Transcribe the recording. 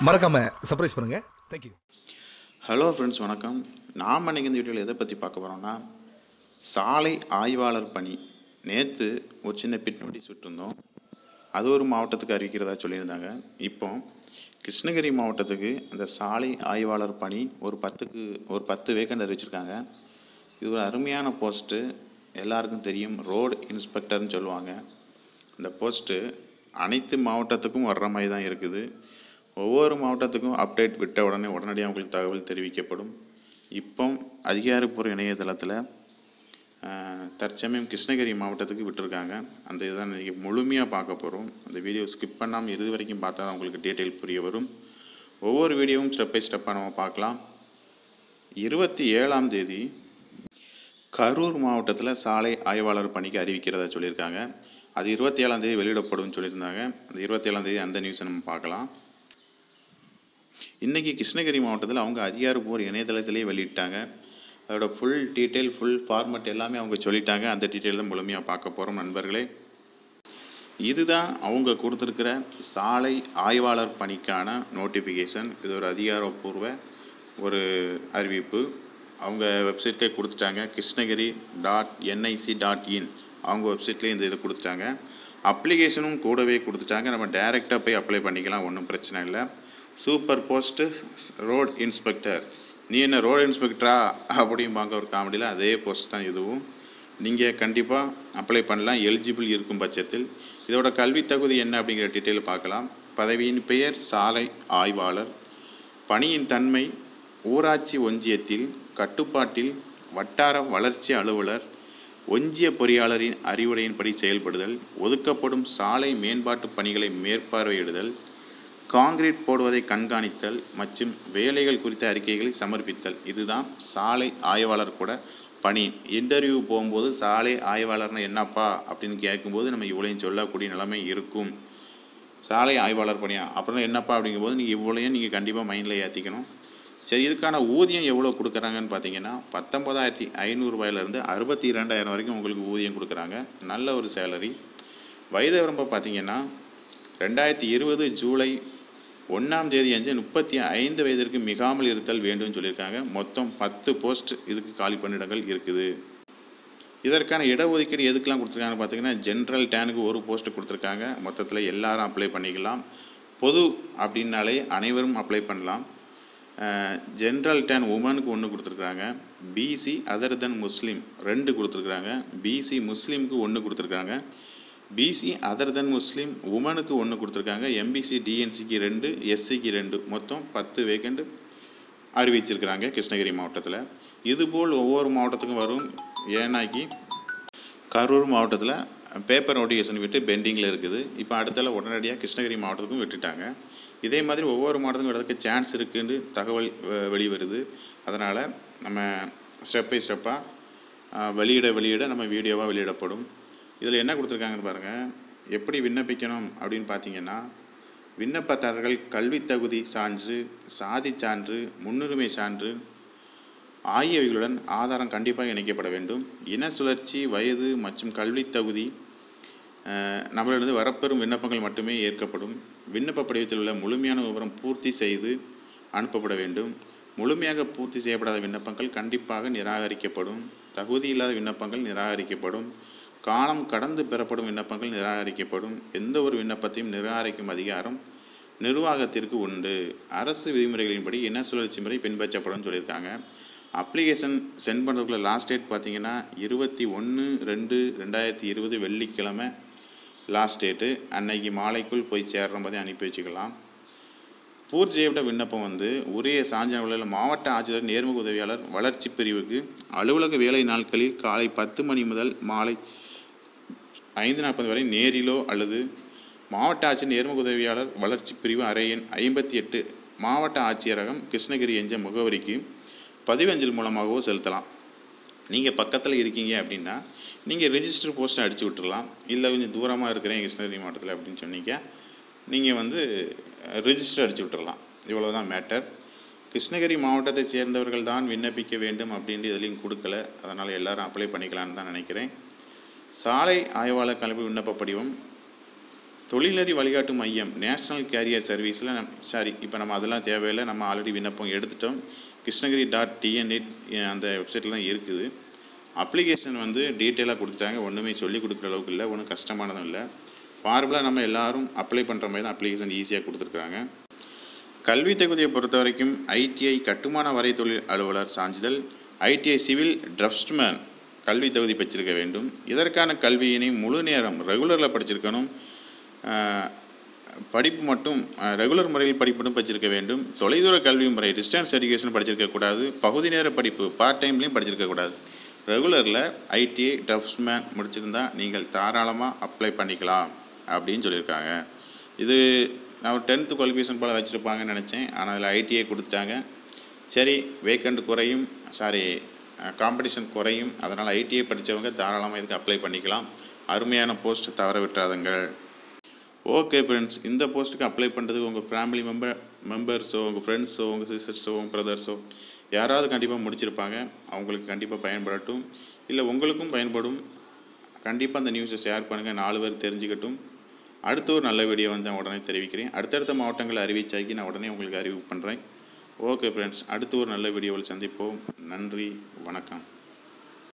மறக்காம சர்ப்ரைஸ் பண்ணுங்க thank you hello friends வணக்கம் நாம் அன்றைக்கி இந்த வீடியோவில் எதை பற்றி பார்க்க போகிறோம்னா சாலை ஆய்வாளர் பணி நேற்று ஒரு சின்ன பிட் நோட்டீஸ் விட்டுருந்தோம் அது ஒரு மாவட்டத்துக்கு அறிவிக்கிறதா சொல்லியிருந்தாங்க இப்போ கிருஷ்ணகிரி மாவட்டத்துக்கு அந்த சாலை ஆய்வாளர் பணி ஒரு பத்துக்கு ஒரு பத்து வேக்கண்ட் அறிவிச்சிருக்காங்க இது ஒரு அருமையான போஸ்ட்டு எல்லாருக்கும் தெரியும் ரோடு இன்ஸ்பெக்டர்னு சொல்லுவாங்க இந்த போஸ்ட்டு அனைத்து மாவட்டத்துக்கும் வர்ற மாதிரி தான் இருக்குது ஒவ்வொரு மாவட்டத்துக்கும் அப்டேட் விட்ட உடனே உடனடியாக உங்களுக்கு தகவல் தெரிவிக்கப்படும் இப்போ அதிகாரப்பூர்வ இணையதளத்தில் ஆஹ், தற்சமயம் கிருஷ்ணகிரி மாவட்டத்துக்கு விட்டுருக்காங்க அந்த இதுதான் இன்றைக்கி முழுமையாக பார்க்க போகிறோம் அந்த வீடியோ ஸ்கிப் பண்ணாமல் இறுதி வரைக்கும் பார்த்தா தான் உங்களுக்கு டீட்டெயில் புரிய வரும் ஒவ்வொரு வீடியோவும் ஸ்டெப் பை ஸ்டெப்பாக நம்ம பார்க்கலாம் இருபத்தி ஏழாம் தேதி கரூர் மாவட்டத்தில் சாலை ஆய்வாளர் பணிக்கு அறிவிக்கிறதா சொல்லியிருக்காங்க அது இருபத்தி ஏழாம் தேதி வெளியிடப்படும்னு சொல்லியிருந்தாங்க அந்த இருபத்தி ஏழாம் தேதி அந்த நியூஸை நம்ம பார்க்கலாம் இன்றைக்கி கிருஷ்ணகிரி மாவட்டத்தில் அவங்க அதிகாரப்பூர்வ இணையதளத்திலே வெளியிட்டாங்க அதோட ஃபுல் டீட்டெயில் ஃபுல் ஃபார்மட் எல்லாமே அவங்க சொல்லிட்டாங்க அந்த டீட்டெயில் தான் முழுமையாக பார்க்க போகிறோம் நண்பர்களே இதுதான் அவங்க கொடுத்துருக்கிற சாலை ஆய்வாளர் பணிக்கான நோட்டிஃபிகேஷன் இது ஒரு அதிகாரப்பூர்வ ஒரு அறிவிப்பு அவங்க வெப்சைட்லேயே கொடுத்துட்டாங்க Krishnagiri dot NIC dot in அவங்க வெப்சைட்லேயே இந்த இது கொடுத்துட்டாங்க அப்ளிகேஷனும் கூடவே கொடுத்துட்டாங்க நம்ம டைரெக்டாக போய் அப்ளை பண்ணிக்கலாம் ஒன்றும் பிரச்சனை இல்லை சூப்பர் போஸ்ட்டு ரோட் இன்ஸ்பெக்டர் நீ என்ன ரோடு இன்ஸ்பெக்டரா அப்படிம்பாங்க ஒரு காமெடியில் அதே போஸ்ட் தான் இதுவும் நீங்கள் கண்டிப்பாக அப்ளை பண்ணலாம் எலிஜிபிள் இருக்கும் பட்சத்தில் இதோட கல்வி தகுதி என்ன அப்படிங்கிற டீட்டெயில் பார்க்கலாம் பதவியின் பெயர் சாலை ஆய்வாளர் பணியின் தன்மை ஊராட்சி ஒன்றியத்தில் கட்டுப்பாட்டில் வட்டார வளர்ச்சி அலுவலர் ஒன்றிய பொறியாளரின் அறிவுரையின்படி செயல்படுதல் ஒதுக்கப்படும் சாலை மேம்பாட்டு பணிகளை மேற்பார்வையிடுதல் காங்கிரீட் போடுவதை கண்காணித்தல் மற்றும் வேலைகள் குறித்த அறிக்கைகளை சமர்ப்பித்தல் இதுதான் சாலை ஆய்வாளர் கூட பணி இன்டர்வியூ போகும்போது சாலை ஆய்வாளர்னா என்னப்பா அப்படின்னு கேட்கும்போது நம்ம இவ்வளையும் சொல்லக்கூடிய நிலைமை இருக்கும் சாலை ஆய்வாளர் பணியா அப்புறம் என்னப்பா அப்படிங்கும்போது நீங்கள் இவ்வளையும் நீங்கள் கண்டிப்பாக மைண்டில் ஏற்றிக்கணும் சரி இதுக்கான ஊதியம் எவ்வளோ கொடுக்குறாங்கன்னு பார்த்தீங்கன்னா பத்தொன்பதாயிரத்தி ஐநூறுரூவாயிலேருந்து அறுபத்தி இரண்டாயிரம் வரைக்கும் உங்களுக்கு ஊதியம் கொடுக்குறாங்க நல்ல ஒரு சேலரி வயது வரம்பை பார்த்தீங்கன்னா ரெண்டாயிரத்தி இருபது ஜூலை ஒன்றாம் தேதி அஞ்சு முப்பத்தி ஐந்து வயதிற்கு மிகாமல் இருத்தல் வேண்டும்னு சொல்லியிருக்காங்க மொத்தம் பத்து போஸ்ட் இதுக்கு காலி பணியிடங்கள் இருக்குது இதற்கான இடஒதுக்கீடு எதுக்கெல்லாம் கொடுத்துருக்காங்கன்னு பார்த்தீங்கன்னா ஜென்ரல் டேனுக்கு ஒரு போஸ்ட் கொடுத்துருக்காங்க மொத்தத்தில் எல்லாரும் அப்ளை பண்ணிக்கலாம் பொது அப்படின்னாலே அனைவரும் அப்ளை பண்ணலாம் ஜென்ரல் டேன் உமனுக்கு ஒன்று கொடுத்துருக்காங்க பிசி அதர் தென் முஸ்லீம் ரெண்டு கொடுத்துருக்குறாங்க பிசி முஸ்லீமுக்கு ஒன்று கொடுத்துருக்காங்க பிசி அதர் தென் முஸ்லீம் உமனுக்கு ஒன்று கொடுத்துருக்காங்க எம்பிசி டிஎன்சிக்கு ரெண்டு எஸ்சிக்கு ரெண்டு மொத்தம் பத்து வேக்கண்ட் அறிவிச்சிருக்கிறாங்க கிருஷ்ணகிரி மாவட்டத்தில் இதுபோல் ஒவ்வொரு மாவட்டத்துக்கும் வரும் ஏனாக்கி கரூர் மாவட்டத்தில் பேப்பர் நோட்டிஃபிகேஷன் விட்டு பெண்டிங்கில் இருக்குது இப்போ அடுத்தால உடனடியாக கிருஷ்ணகிரி மாவட்டத்துக்கும் விட்டுட்டாங்க இதே மாதிரி ஒவ்வொரு மாவட்டத்துக்கும் விடுறதுக்கு சான்ஸ் இருக்குன்னு தகவல் வெ- வெளிவருது அதனால் நம்ம ஸ்டெப் பை ஸ்டெப்பாக வெளியிட வெளியிட நம்ம வீடியோவாக வெளியிடப்படும் இதில் என்ன கொடுத்துருக்காங்கன்னு பாருங்கள் எப்படி விண்ணப்பிக்கணும் அப்படின்னு பார்த்தீங்கன்னா விண்ணப்பதாரர்கள் கல்வித் தகுதி சான்று சாதி சான்று முன்னுரிமை சான்று ஆகியவைகளுடன் ஆதாரம் கண்டிப்பாக இணைக்கப்பட வேண்டும் இன சுழற்சி வயது மற்றும் கல்வித் தகுதி அஹ், நம்மளிடம் வரப்பெறும் விண்ணப்பங்கள் மட்டுமே ஏற்கப்படும் விண்ணப்ப படிவத்தில் உள்ள முழுமையான விவரம் பூர்த்தி செய்து அனுப்பப்பட வேண்டும் முழுமையாக பூர்த்தி செய்யப்படாத விண்ணப்பங்கள் கண்டிப்பாக நிராகரிக்கப்படும் தகுதி இல்லாத விண்ணப்பங்கள் நிராகரிக்கப்படும் காலம் கடந்து பெறப்படும் விண்ணப்பங்கள் நிராகரிக்கப்படும் எந்த ஒரு விண்ணப்பத்தையும் நிராகரிக்கும் அதிகாரம் நிர்வாகத்திற்கு உண்டு அரசு விதிமுறைகளின்படி இன சுழற்சி முறை பின்பற்றப்படும் சொல்லியிருக்காங்க அப்ளிகேஷன் சென்ட் பண்ணுறதுக்குள்ள லாஸ்ட் டேட் பார்த்தீங்கன்னா இருபத்தி ஒன்று ரெண்டு ரெண்டாயிரத்தி இருபது வெள்ளிக்கிழமை லாஸ்ட் டேட்டு அன்னைக்கு மாலைக்குள் போய் சேர்ற மாதிரி அனுப்பி வச்சுக்கலாம் பூர்த்தி செய்யப்பட்ட விண்ணப்பம் வந்து உரிய சான்றிதழ் மாவட்ட ஆட்சியர் நேர்முக உதவியாளர் வளர்ச்சி பிரிவுக்கு அலுவலக வேலை நாட்களில் காலை பத்து மணி முதல் மாலை ஐந்து நாற்பது வரை நேரிலோ அல்லது மாவட்ட ஆட்சியர் நேர்முக உதவியாளர் வளர்ச்சி பிரிவு அறை எண் ஐம்பத்தி எட்டு மாவட்ட ஆட்சியரகம் கிருஷ்ணகிரி என்ற முகவரிக்கு பதிவஞ்சல் மூலமாகவோ செலுத்தலாம் நீங்கள் பக்கத்தில் இருக்கீங்க அப்படின்னா நீங்கள் ரெஜிஸ்டர் போஸ்ட்டை அடித்து விட்டுறலாம் இல்லை கொஞ்சம் தூரமாக இருக்கிறேன் கிருஷ்ணகிரி மாவட்டத்தில் அப்படின்னு சொன்னீங்க நீங்கள் வந்து ரெஜிஸ்டர் அடித்து விட்டுறலாம் இவ்வளவுதான் மேட்டர் கிருஷ்ணகிரி மாவட்டத்தை சேர்ந்தவர்கள் தான் விண்ணப்பிக்க வேண்டும் அப்படின்ட்டு எதுலையும் கொடுக்கல அதனால் எல்லாரும் அப்ளை பண்ணிக்கலாம்னு தான் நினைக்கிறேன் சாலை ஆய்வாளர் கல்வி விண்ணப்ப படிவம் தொழிலறி வழிகாட்டு மையம் நேஷ்னல் கேரியர் சர்வீஸில் நம் சாரி இப்போ நம்ம அதெல்லாம் தேவையில்லை நம்ம ஆல்ரெடி விண்ணப்பம் எடுத்துட்டோம் கிருஷ்ணகிரி டாட் டிஎன்இட் அந்த வெப்சைட்டில் தான் இருக்குது அப்ளிகேஷன் வந்து டீட்டெயிலாக கொடுத்துட்டாங்க ஒன்றுமே சொல்லி கொடுக்குற அளவுக்கு இல்லை ஒன்றும் கஷ்டமானதும் இல்லை ஃபார்முலாக நம்ம எல்லாரும் அப்ளை பண்ணுற மாதிரி தான் அப்ளிகேஷன் ஈஸியாக கொடுத்துருக்காங்க கல்வி தகுதியை பொறுத்த வரைக்கும் ஐடிஐ கட்டுமான வரை தொழில் அலுவலர் சான்றிதழ் ஐடிஐ சிவில் டிரஃப்ட்மேன் கல்வி தகுதி பெற்றிருக்க வேண்டும் இதற்கான கல்வியினை முழு நேரம் ரெகுலரில் படிச்சிருக்கணும் ஆஹ், படிப்பு மட்டும் ரெகுலர் முறையில் படிப்பு மட்டும் படிச்சிருக்க வேண்டும் தொலைதூர கல்வி முறை டிஸ்டன்ஸ் எஜுகேஷன் படிச்சிருக்க கூடாது பகுதி நேர படிப்பு பார்ட் டைம்லேயும் படிச்சிருக்க கூடாது ரெகுலரில் ஐடிஐ டிரஃப்ட்மேன் முடிச்சிருந்தா நீங்கள் தாராளமாக அப்ளை பண்ணிக்கலாம் அப்படின்னு சொல்லியிருக்காங்க இது நான் டென்த்து குவாலிஃபிகேஷன் போல் வச்சுருப்பாங்கன்னு நினச்சேன் ஆனால் அதில் ஐடிஐ கொடுத்துட்டாங்க சரி வேக்கண்ட் குறையும் சாரி காம்படிஷன் குறையும் அதனால் ஐடிஐ படித்தவங்க தாராளமாக இதுக்கு அப்ளை பண்ணிக்கலாம் அருமையான போஸ்ட் தவற விட்டுறாதுங்கள் ஓகே ஃப்ரெண்ட்ஸ் இந்த போஸ்ட்டுக்கு அப்ளை பண்ணுறதுக்கு உங்கள் ஃபேமிலி மெம்பர் மெம்பர்ஸோ உங்கள் ஃப்ரெண்ட்ஸோ உங்கள் சிஸ்டர்ஸோ உங்கள் பிரதர்ஸோ யாராவது கண்டிப்பாக முடிச்சிருப்பாங்க அவங்களுக்கு கண்டிப்பாக பயன்படட்டும் இல்லை உங்களுக்கும் பயன்படும் கண்டிப்பாக அந்த நியூஸை ஷேர் பண்ணுங்கள் நாலு பேர் தெரிஞ்சுக்கட்டும் அடுத்த ஒரு நல்ல வீடியோ வந்து நான் உடனே தெரிவிக்கிறேன் அடுத்தடுத்த மாவட்டங்களை அறிவிச்சாக்கி நான் உடனே உங்களுக்கு அறிவிப்பு பண்ணுறேன் ஓகே ஃப்ரெண்ட்ஸ் அடுத்து ஒரு நல்ல வீடியோவில் சந்திப்போம் நன்றி வணக்கம்